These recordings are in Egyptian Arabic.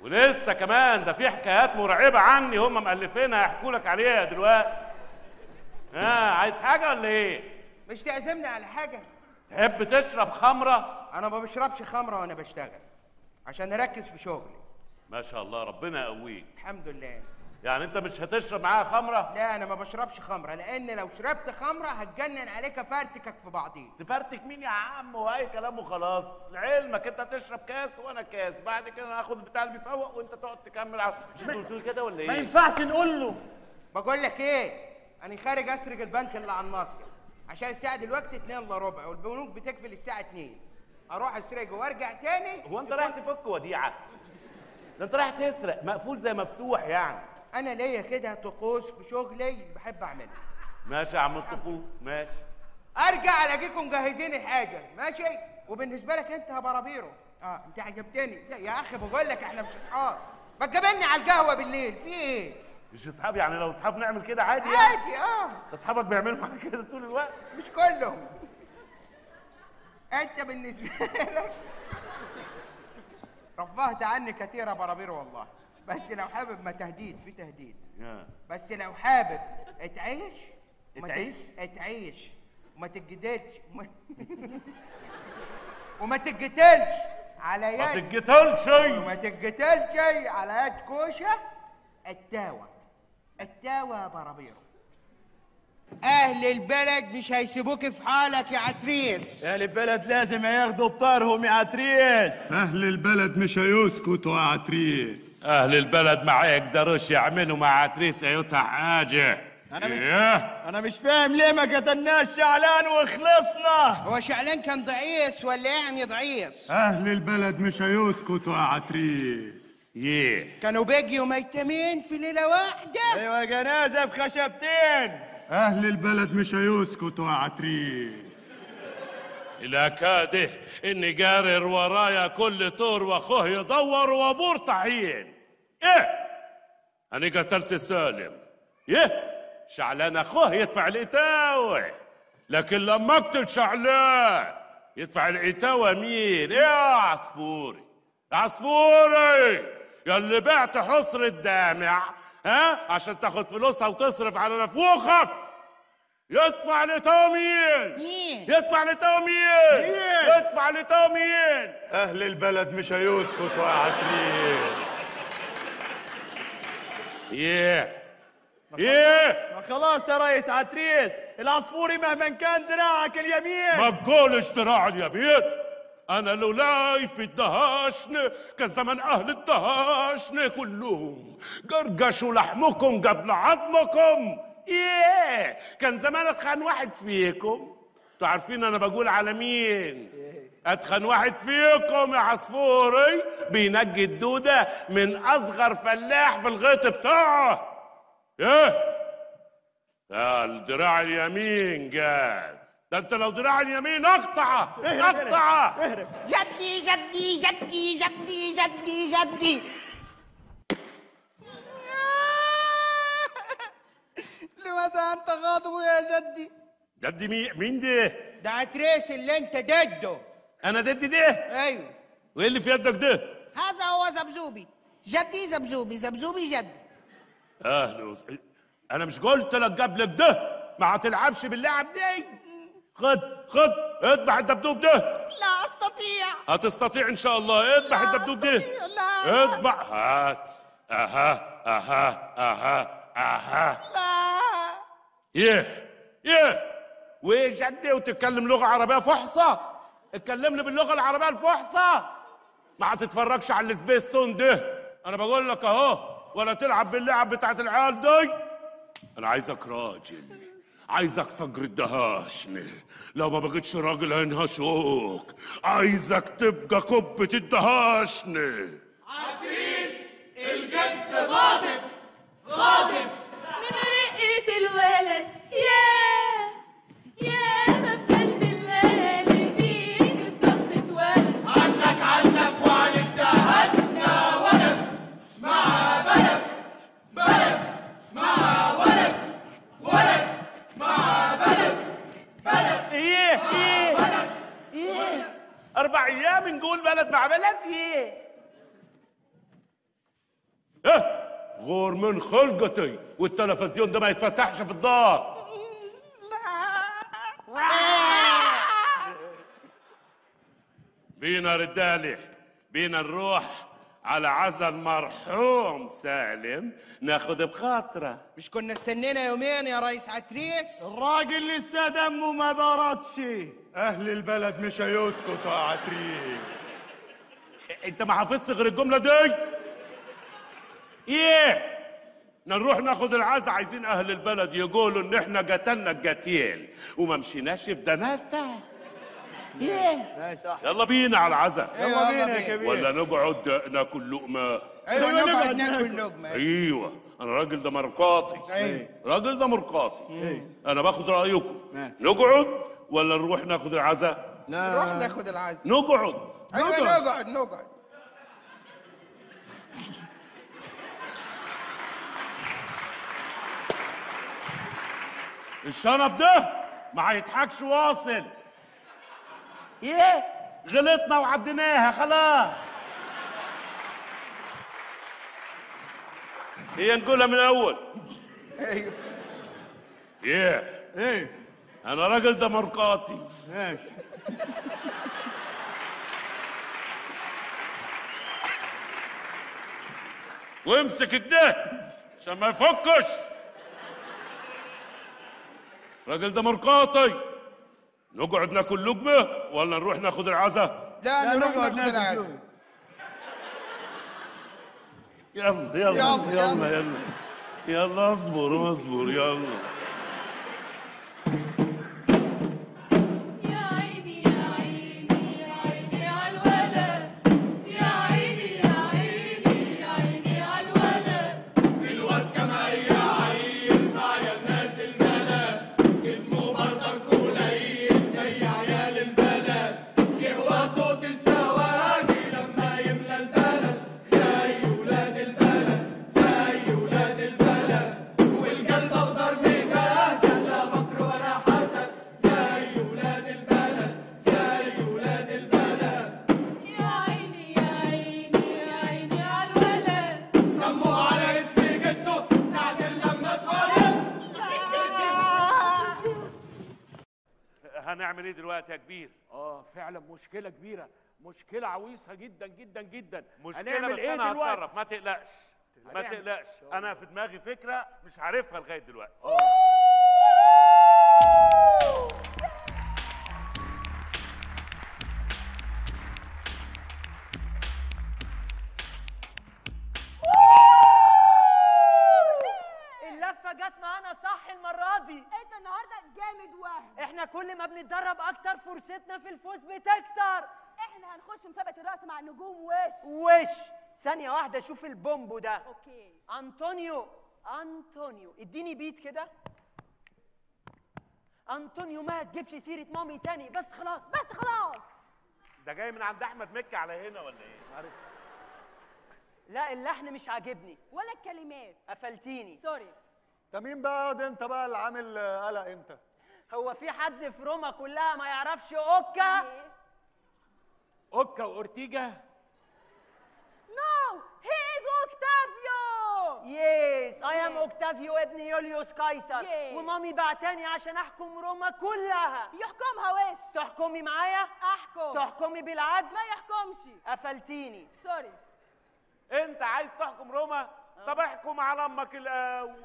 ولسه كمان ده في حكايات مرعبه عني هم مؤلفينها يحكوا لك عليها دلوقتي ها عايز حاجه ولا ايه مش تعزمني على حاجه تحب تشرب خمره انا ما بشربش خمره وانا بشتغل عشان اركز في شغلي ما شاء الله ربنا يقويك الحمد لله يعني انت مش هتشرب معاها خمره لا انا ما بشربش خمره لان لو شربت خمره هتجنن عليك افرتكك في بعضيه تفرتك مين يا عم واي كلام وخلاص لعلمك انت هتشرب كاس وانا كاس بعد كده انا هاخد بتاع اللي بيفوق وانت تقعد تكمل على مش انت قلت لي كده ولا ما ايه ينفعش نقول له بقول لك ايه انا خارج اسرق البنك اللي على الناصيه عشان الساعه دلوقتي 2 الا ربع والبنوك بتقفل الساعه 2 اروح اسرقه وارجع تاني هو انت رايح تفك وديعه ده انت رايح تسرق مقفول زي مفتوح يعني انا ليا كده طقوس في شغلي بحب اعملها ماشي يا عم الطقوس ماشي ارجع الاقيكم مجهزين الحاجه ماشي وبالنسبه لك انت يا برابيرو اه انت عجبتني لا يا اخي بقول لك احنا مش اصحاب ما تقابلني على القهوه بالليل في ايه مش اصحاب يعني لو اصحاب نعمل كده عادي يعني عادي اه اصحابك بيعملوا معاك كده طول الوقت مش كلهم انت بالنسبه لك رفهت عني كثير يا برابير والله بس لو حابب ما تهديد في تهديد آه. بس لو حابب تعيش وما تعيش؟ تت- تعيش وما تتجدلش وما- وما تتقتلش على ما يد تتقتلش وما تتقتلش على يد كوشه التاوى التاوى يا برابيرو اهل البلد مش هيسيبوك في حالك يا عتريس اهل البلد لازم ياخدوا بطارهم يا عتريس أهل البلد مش هيسكتوا يا عتريس اهل البلد ما يقدروش يعملوا مع عتريس ايوتا حاجه أنا مش- إيه؟ انا مش فاهم ليه ما قتلناش شعلان وخلصنا هو شعلان كان ضعيس ولا يعني ضعيس أهل البلد مش هيسكتوا يا عتريس يه كانوا بيجيوا ميتمين في ليله واحده ايوه جنازه بخشبتين أهل البلد مش هيسكتوا يا عتريس الى كاده اني جارر ورايا كل طور واخوه يدور وابور طحين ايه انا قتلت سالم يه شعلان اخوه يدفع الاتاوه لكن لما اقتل شعلان يدفع الاتاوه مين ايه يا عصفوري عصفوري يا اللي بعت حصر الدامع ها عشان تاخد فلوسها وتصرف على نفوخك يدفع لتو مين مين؟ يدفع لتو مين يدفع لتو مين أهل البلد مش هيسكتوا يا عتريس يه يه ما خلاص يا ريس عتريس العصفوري مهما كان دراعك اليمين ما تقولش دراع اليمين انا لولاي في الدهاشن كان زمان اهل الدهاشن كلهم قرقشوا لحمكم قبل عظمكم ايه كان زمان اتخن واحد فيكم انتوا عارفين انا بقول على مين اتخن واحد فيكم يا عصفوري بينجي الدوده من اصغر فلاح في الغيط بتاعه ايه يا الدراع اليمين قال ده انت لو دراع اليمين اقطعه اقطعه جدي جدي جدي جدي جدي جدي لماذا انت غاضب يا جدي جدي مين مين ده ده عتريس اللي انت ضده انا ضد ده ايوه وايه اللي في يدك ده هذا هو زبزوبي جدي زبزوبي زبزوبي جدي اهلا وس... انا مش قلت لك قبلك ده ما هتلعبش باللعب دي خد خد اذبح الدبدوب ده لا استطيع هتستطيع ان شاء الله اذبح لا الدبدوب ده أستطيع، لا. اذبح هات اها اها اها اها لا يه يه وجدي وتتكلم لغه عربيه فحصه اتكلمني باللغه العربيه الفحصه ما هتتفرجش على السبيستون ده انا بقول لك اهو ولا تلعب باللعب بتاعت العيال دي انا عايزك راجل عايزك صقر الدهاشني لو ما بقتش راجل هينهشوك عايزك تبقى كبة الدهاشني من رقة الولد يا يا ما في قلب الليالي فيك بالظبط اتولد عنك عنك وعن الدهشنا ولد مع بلد بلد مع ولد ولد مع بلد بلد ايه ايه ايه اربع ايام نقول بلد مع بلد ايه ايه غور من خلقتي والتلفزيون ده ما يتفتحش في الدار بينا رجالي بينا نروح على عزا المرحوم سالم ناخد بخاطره مش كنا استنينا يومين يا ريس عتريس الراجل لسه دمه ما بردش أهل البلد مش هيسكتوا يا عتريس انت ما حافظش غير الجمله دي ايه نروح ناخد العزا عايزين اهل البلد يقولوا ان احنا قتلنا القتيل وما مشيناش في دناسته ايه صح يلا بينا على العزا يلا بينا بينا. يا كبير ولا نقعد ناكل لقمه ايوه أيوة، نقعد نقعد ناكل ناكل. لقمه ايوه انا راجل ده مرقاطي أيوة. راجل ده مرقاطي انا باخد رايكم نعم. نقعد ولا نروح ناخد العزا نروح ناخد العزم نقعد ايوه نقعد. نقعد نقعد الشنب ده ما هيضحكش واصل ايه غلطنا وعديناها خلاص هي نقولها من الاول ايوه ايه ايه انا راجل دمرقاطي ماشي وامسك كده عشان ما يفكش راجل دمرقاطي نقعد ناكل لقمه ولا نروح ناخد العزا لا لا، نروح نقعد ناخد ناكل العزم لقمة. يلا يلا يلا، يلا يلا يلا اصبر اصبر يلا يا عيني يا عيني يا عيني عالولد يا عيني يا عيني يا عيني عالولد يا عيني يا عيني يا عيني عالولد هنعمل ايه دلوقتي يا كبير اه فعلا مشكلة كبيرة مشكلة عويصة جدا جدا جدا مشكلة هنعمل بس ايه انا دلوقتي؟ هتصرف ما تقلقش ما هنعمل. تقلقش انا في دماغي فكرة مش عارفها لغاية دلوقتي اللفة جت معانا صح المرة دي انت النهارده جامد وهم احنا كل ما بنتدرب اكتر فرصتنا في الفوز بتكتر احنا هنخش مسابقه الرقص مع النجوم وش وش ثانية واحدة شوف البومبو ده اوكي انطونيو انطونيو اديني بيت كده انطونيو ما تجيبش سيرة مامي تاني بس خلاص بس خلاص ده جاي من عند احمد مكي على هنا ولا ايه لا اللحن مش عاجبني ولا الكلمات قفلتيني سوري انت مين بقى ده انت بقى اللي عامل آه، قلق امتى هو في حد في روما كلها ما يعرفش اوكا ايه اوكا واورتيجا نو هي از اوكتافيو يس اي ام Yeah. اوكتافيو ابن يوليوس قيصر Yeah. ومامي بعتاني عشان احكم روما كلها يحكمها وش تحكمي معايا احكم تحكمي بالعدل ما يحكمش قفلتيني سوري انت عايز تحكم روما طب احكم على امك الاول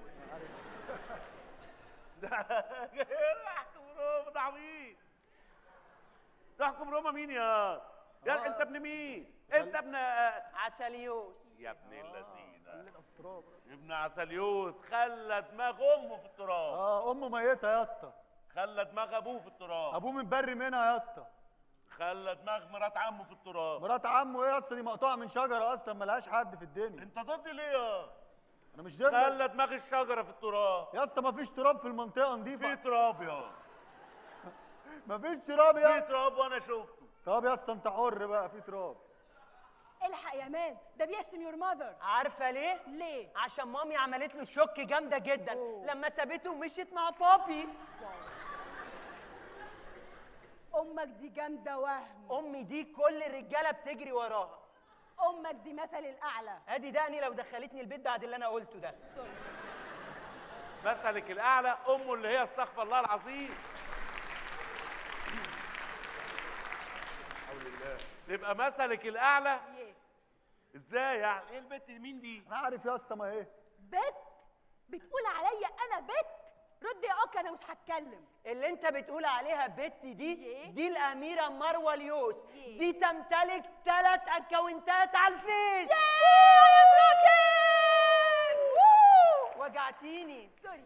ده احكم روما ده عبيط تحكم روما مين يا يا انت ابن مين انت ابن عسليوس يا ابن اللذينه ابن عسليوس خلى دماغ امه في التراب اه امه ميته يا اسطى خلى دماغ ابوه في التراب ابوه متبري منها يا اسطى خلى دماغ مرات عمه في التراب مرات عمه ايه يا اسطى دي مقطوعه من شجره اصلا ملهاش حد في الدنيا انت ضدي ليه يا انا مش ضد خلى دماغ الشجره في التراب يا اسطى مفيش تراب في المنطقه في نظيفه تراب يا مفيش تراب في يا تراب وانا شفته طب يا اسطى انت حر بقى في تراب الحق يا مان ده بيشتم يور ماذر عارفه ليه ليه عشان مامي عملت له شوك جامده جدا أوه. لما سابته ومشيت مع بابي امك دي جامده وهم امي دي كل الرجاله بتجري وراها امك دي مثل الاعلى ادي دقني لو دخلتني البيت بعد اللي انا قلته ده سوري مثلك الاعلى امه اللي هي استغفر الله العظيم حول الله يبقى مثلك الاعلى يه ازاي يعني ايه البت مين دي انا عارف يا اسطى ما ايه بت بتقول عليا انا بت رد يا اوكا انا مش هتكلم اللي انت بتقول عليها بت دي إيه؟ دي الاميره مروه اليوس إيه؟ دي تمتلك ثلاث اكونتات على الفيس يا ابراهيم ووو! وجعتيني سوري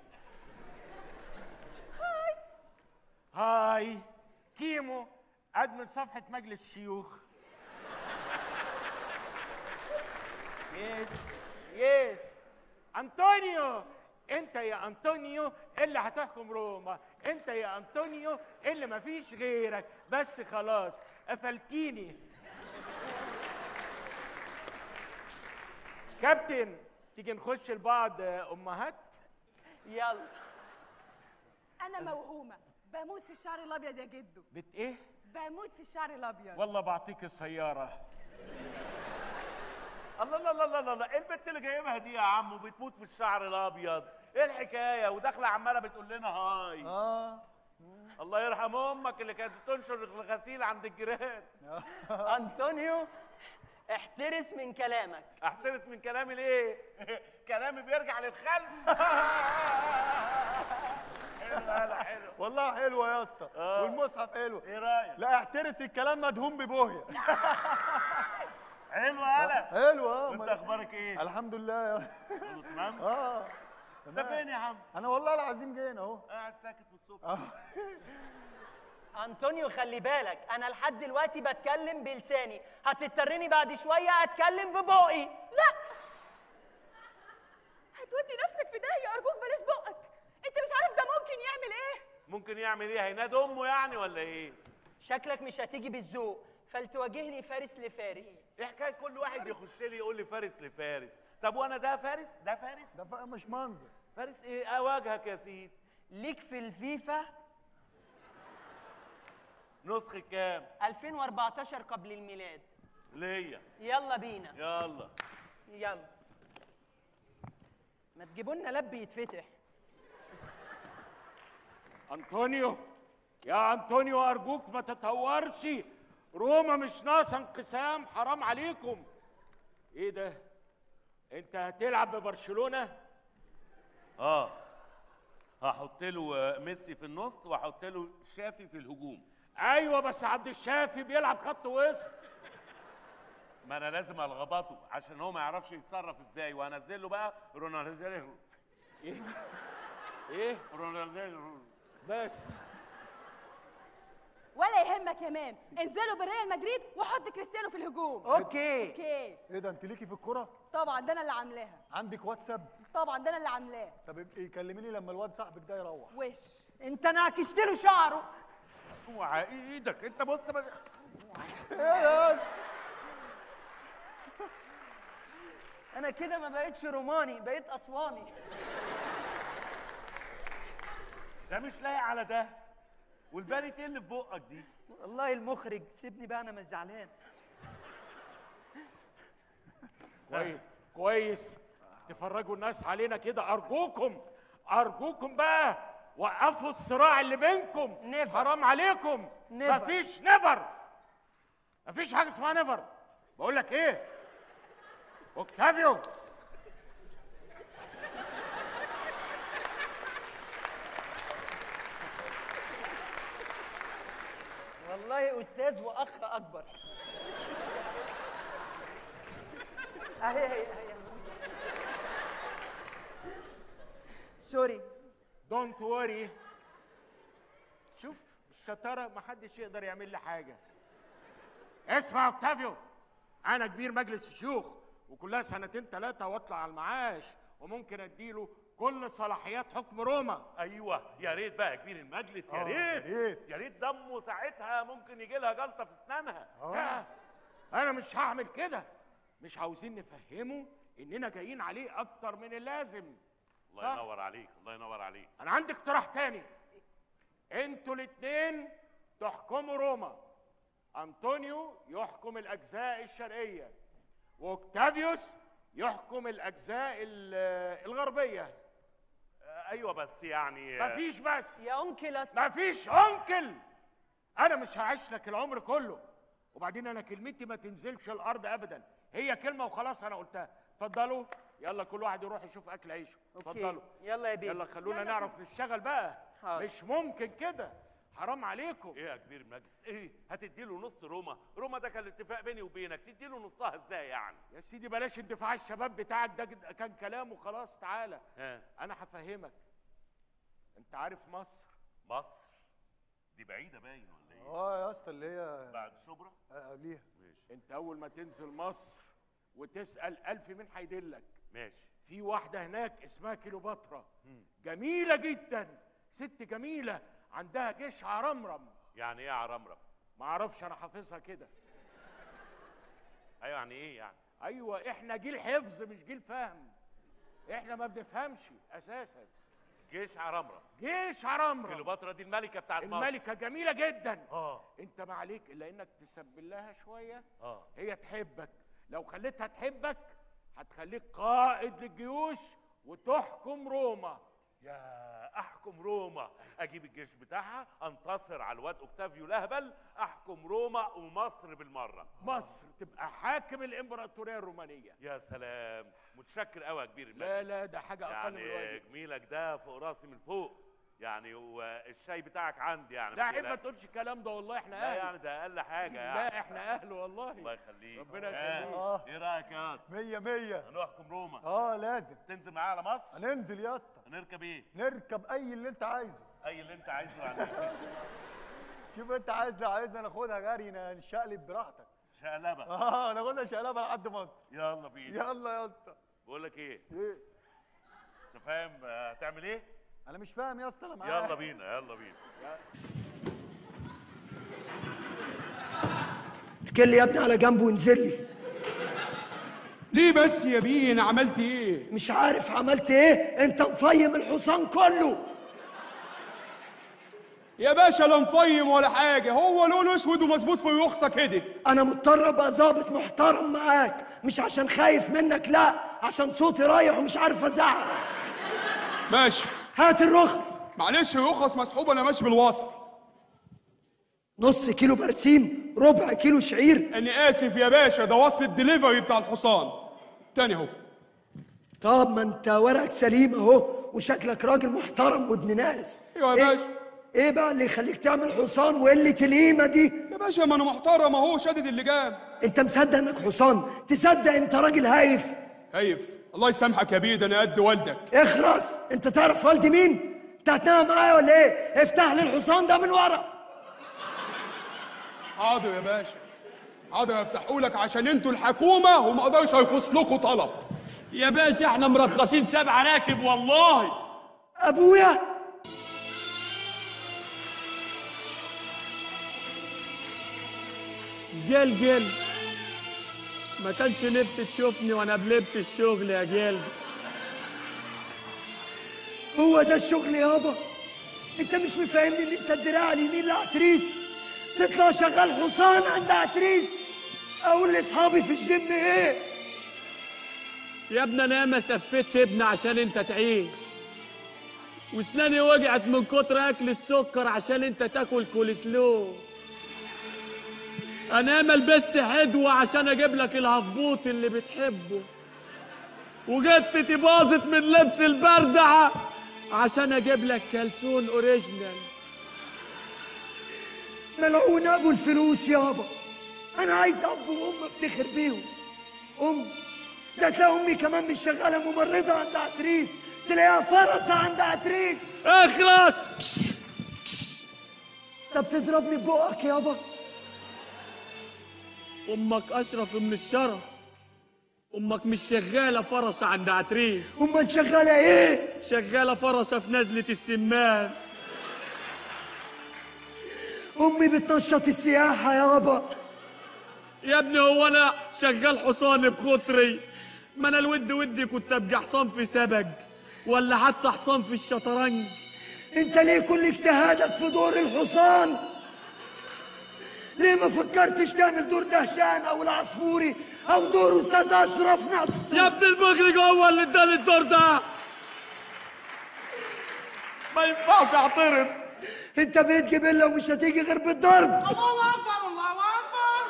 هاي كيمو ادمن صفحه مجلس الشيوخ يس يس انطونيو انت يا انطونيو اللي هتحكم روما انت يا انطونيو اللي مفيش غيرك بس خلاص قفلتيني كابتن تيجي نخش لبعض امهات يلا انا موهومه بموت في الشعر الابيض يا جدو بت ايه بموت في الشعر الابيض والله بعطيك السيارة الله الله الله الله الله ايه البت اللي جايبها دي يا عم وبتموت في الشعر الابيض ايه الحكايه وداخله عماله بتقول لنا هاي اه الله يرحم امك اللي كانت بتنشر الغسيل عند الجيران انطونيو احترس من كلامك احترس من كلامي ليه كلامي بيرجع للخلف حلو هلا حلو والله حلوه يا اسطى آه. والمصحف حلو ايه رايك لا احترس الكلام مدهون ببوهيه حلو هلا حلو اه وانت أمال- اخبارك ايه الحمد لله يا كله تمام اه انت فين يا عم انا والله العظيم جايين اهو قاعد ساكت من الصبح آه. انطونيو خلي بالك انا لحد دلوقتي بتكلم بلساني هتضطرني بعد شويه اتكلم ببقي لا هتودي نفسك في داهيه ارجوك بلاش بقك انت مش عارف ده ممكن يعمل ايه ممكن يعمل ايه هينادي امه يعني ولا ايه شكلك مش هتيجي بالذوق فلتواجهني فارس لفارس ايه حكايه كل واحد يخش لي يقول لي فارس لفارس طب وانا ده فارس ده فارس ده بقى مش منظر فارس ايه اواجهك يا سيدي ليك في الفيفا نسخة كام 2014 قبل الميلاد ليا يلا بينا يلا يلا ما تجيبوا لنا لب يتفتح انطونيو يا انطونيو ارجوك ما تتهورش روما مش ناقصه انقسام حرام عليكم ايه ده انت هتلعب ببرشلونه اه هحط له ميسي في النص واحط له شافي في الهجوم ايوه بس عبد الشافي بيلعب خط وسط ما انا لازم الغبطه عشان هو ما يعرفش يتصرف ازاي وانزل له بقى رونالدينيو ايه ايه رونالدينيو بس ولا يهمك يا مان انزلوا بريال مدريد وحط كريستيانو في الهجوم اوكي اوكي ايه ده انت ليكي في الكوره طبعا ده انا اللي عاملاها عندك واتساب طبعا ده انا اللي عاملاه طب ابقي كلميني لما الواد صاحبك ده يروح وش انت نعكشت له شعره اوعى ايدك انت بص بس انا كده ما بقتش روماني بقيت اسواني ده مش لايق على ده والبالي ايه اللي في بقك دي والله المخرج سيبني بقى انا مش زعلان كويس كويس تفرجوا الناس علينا كده ارجوكم ارجوكم بقى وقفوا الصراع اللي بينكم Never. حرام عليكم Never. مفيش نيفر مفيش حاجه اسمها نيفر بقول لك ايه اوكتافيو والله استاذ واخ اكبر اهي اهي اهي سوري دونت وري شوف الشطاره محدش يقدر يعمل لي حاجه اسمع يا اوكتافيو انا كبير مجلس الشيوخ وكلها سنتين ثلاثه واطلع على المعاش وممكن اديله كل صلاحيات حكم روما ايوه يا ريت بقى يا كبير المجلس يا آه، يا ريت ريت. يا ريت دمه ساعتها ممكن يجي لها جلطه في اسنانها لا، انا مش هعمل كده مش عاوزين نفهمه اننا جايين عليه اكتر من اللازم الله ينور عليك الله ينور عليك انا عندي اقتراح تاني انتوا الاتنين تحكموا روما انطونيو يحكم الاجزاء الشرقيه واوكتافيوس يحكم الاجزاء ال- الغربيه ايوه بس يعني مفيش بس يا انكل أس- مفيش انكل انا مش هعيش لك العمر كله وبعدين انا كلمتي ما تنزلش الارض ابدا هي كلمه وخلاص انا قلتها اتفضلوا يلا كل واحد يروح يشوف اكل عيشه اتفضلوا يلا يا بيه يلا خلونا نعرف نشتغل بقى حاضر. مش ممكن كده حرام عليكم ايه يا كبير المجلس ايه هتدي له نص روما روما ده كان الاتفاق بيني وبينك تدي له نصها ازاي يعني يا سيدي بلاش اندفاع الشباب بتاعك ده كد- كان كلام وخلاص تعالى ها انا هفهمك انت عارف مصر مصر دي بعيده باين ولا ايه اه يا اسطى اللي هي بعد شبرا قبليها انت اول ما تنزل مصر وتسال الف مين هيدلك ماشي في واحده هناك اسمها كيلوباترا جميله جدا ست جميله عندها جيش عرمرم يعني ايه يا عرمرم ما اعرفش انا حافظها كده ايوه يعني ايه يعني ايوه احنا جيل حفظ مش جيل فهم احنا ما بنفهمش اساسا جيش عرمرم جيش عرمرم كليوباترا دي الملكه بتاعت مصر الملكه جميله جدا اه انت ما عليك الا انك تسبل لها شويه اه هي تحبك لو خليتها تحبك هتخليك قائد للجيوش وتحكم روما يا احكم روما اجيب الجيش بتاعها انتصر على الواد اوكتافيو لهبل احكم روما ومصر بالمره مصر تبقى حاكم الامبراطوريه الرومانيه يا سلام متشكر قوي يا كبير لا المجلس. لا ده حاجه اقل من يعني الواجب جميلك ده فوق راسي من فوق يعني والشاي بتاعك عندي يعني لا ما عيب ما تقلقش. تقولش الكلام ده والله احنا لا اهل يعني ده اقل حاجه يعني لا احنا اهل والله الله يخليك ربنا آه. يخليك. ايه رايك يا واد؟ مية مية هنحكم روما اه لازم تنزل معايا على مصر هننزل يا اسطى هنركب ايه نركب اي اللي انت عايزه اي اللي انت عايزه يعني شوف انت عايز لو عايزنا ناخدها جري نشقلب براحتك شقلبه اه ناخدها شقلبه لحد مصر يلا بينا يلا يا اسطى بقول لك ايه ايه انت فاهم آه، هتعمل ايه انا مش فاهم يا اسطى انا معاك يلا بينا يلا بينا كل يا ابني على جنب وانزل لي ليه بس يا بيه انا عملت ايه مش عارف عملت ايه انت مفيم الحصان كله يا باشا لا مفيم ولا حاجه هو لونه اسود ومظبوط في يخصه كده انا مضطر ابقى ظابط محترم معاك مش عشان خايف منك لا عشان صوتي رايح ومش عارف ازعق ماشي هات الرخص معلش يخص مسحوب انا ماشي بالوصل نص كيلو برسيم ربع كيلو شعير انا اسف يا باشا ده وصل الدليفري بتاع الحصان تاني اهو طب ما انت ورقك سليم اهو وشكلك راجل محترم وابن ناس ايوه يا إيه- باشا. ايه بقى اللي يخليك تعمل حصان وقلة القيمة دي يا باشا ما انا محترم اهو شادد اللجام انت مصدق انك حصان تصدق انت راجل هايف هيف الله يسامحك يا بيه ده انا قد والدك اخرس انت تعرف والدي مين انت هتنام معايا ولا ايه افتح لي الحصان ده من ورا حاضر يا باشا حاضر افتحه لك عشان انتوا الحكومه وما اقدرش هيفصلكوا طلب يا باشا احنا مرخصين سبع راكب والله ابويا جل جل ما كانش نفسي تشوفني وانا بلبس الشغل يا جل هو ده الشغل يابا انت مش مفهمني ان انت الدراع اليمين لعتريس تطلع شغال حصان عند عتريس اقول لاصحابي في الجيم ايه يا ابني انا ياما سفدت ابني عشان انت تعيش واسناني وجعت من كتر اكل السكر عشان انت تاكل كولسلو انا ياما لبست حدوه عشان اجيب لك الهفبوط اللي بتحبه وجدتي باظت من لبس البردعه عشان اجيب لك كلسون اوريجينال ملعون ابو الفلوس يابا انا عايز اب وام افتخر بيهم ام ده تلاقي امي كمان مش شغاله ممرضه عند عتريس تلاقيها فرسه عند عتريس اخلص طب تضربني ببقك يابا امك اشرف من الشرف امك مش شغاله فرسه عند عتريس امال شغاله ايه شغاله فرسه في نزله السمان امي بتنشط السياحه يابا يا ابني هو انا شغال حصان بخطري ما انا الود ودي كنت ابقى حصان في سبج ولا حتى حصان في الشطرنج انت ليه كل اجتهادك في دور الحصان ليه ما فكرتش تعمل دور دهشان او العصفوري او دور استاذ اشرف نفسه يا ابن المخرج هو اللي اداني الدور ده ما ينفعش اعترض انت بيت جبله ومش هتيجي غير بالضرب الله اكبر الله اكبر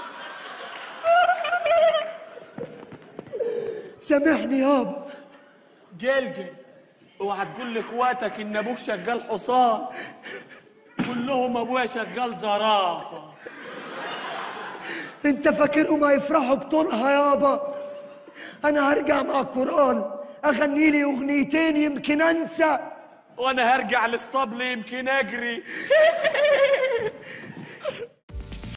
سامحني يابا جلجل اوعى تقول لاخواتك ان ابوك شغال حصان كلهم ابويا شغال زرافه انت فاكرهم هيفرحوا بطولها يابا انا هرجع مع القران اغني لي اغنيتين يمكن انسى وانا هرجع الاسطبل يمكن اجري